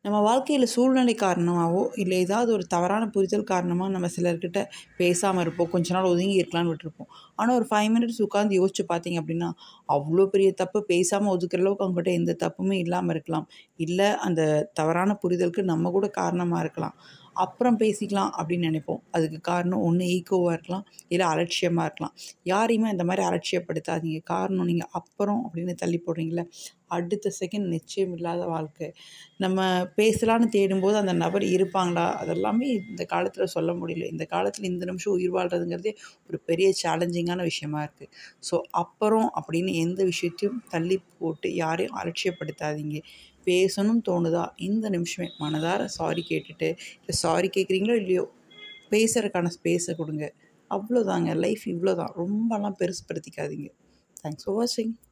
நம்ம வாழ்க்கையில் சூழ்நிலை காரணமாகவோ இல்லை ஏதாவது ஒரு தவறான புரிதல் காரணமாக நம்ம சிலர்கிட்ட பேசாமல் இருப்போம் கொஞ்ச நாள் ஒதுங்கி இருக்கலாம்னு விட்டுருப்போம் ஆனால் ஒரு ஃபைவ் மினிட்ஸ் உட்காந்து யோசிச்சு பார்த்தீங்க அப்படின்னா அவ்வளோ பெரிய தப்பு பேசாமல் ஒதுக்குற அளவுக்கு அவங்ககிட்ட எந்த தப்புமே இல்லாமல் இருக்கலாம் இல்லை அந்த தவறான புரிதலுக்கு நம்ம கூட காரணமாக இருக்கலாம் அப்புறம் பேசிக்கலாம் அப்படின்னு நினைப்போம் அதுக்கு காரணம் ஒன்று ஈகோவாக இருக்கலாம் இல்லை அலட்சியமாக இருக்கலாம் யாரையுமே இந்த மாதிரி அலட்சியப்படுத்தாதீங்க காரணம் நீங்கள் அப்புறம் அப்படின்னு தள்ளி போடுறீங்களே அடுத்த செகண்ட் நிச்சயம் இல்லாத வாழ்க்கை நம்ம பேசலான்னு தேடும்போது அந்த நபர் இருப்பாங்களா அதெல்லாமே இந்த காலத்தில் சொல்ல முடியல இந்த காலத்தில் இந்த நிமிஷம் உயிர் வாழ்கிறதுங்கிறதே ஒரு பெரிய சேலஞ்சிங்கான விஷயமா இருக்குது ஸோ அப்புறம் அப்படின்னு எந்த விஷயத்தையும் தள்ளி போட்டு யாரையும் அலட்சியப்படுத்தாதீங்க பேசணும்னு தோணுதா இந்த நிமிஷமே மனதார சாரி கேட்டுட்டு இல்லை சாரி கேட்குறீங்களோ இல்லையோ பேசுகிறதுக்கான ஸ்பேஸை கொடுங்க அவ்வளோதாங்க லைஃப் இவ்வளோ தான் ரொம்பலாம் பெருசுப்படுத்திக்காதீங்க தேங்க்ஸ் ஃபார் வாட்சிங்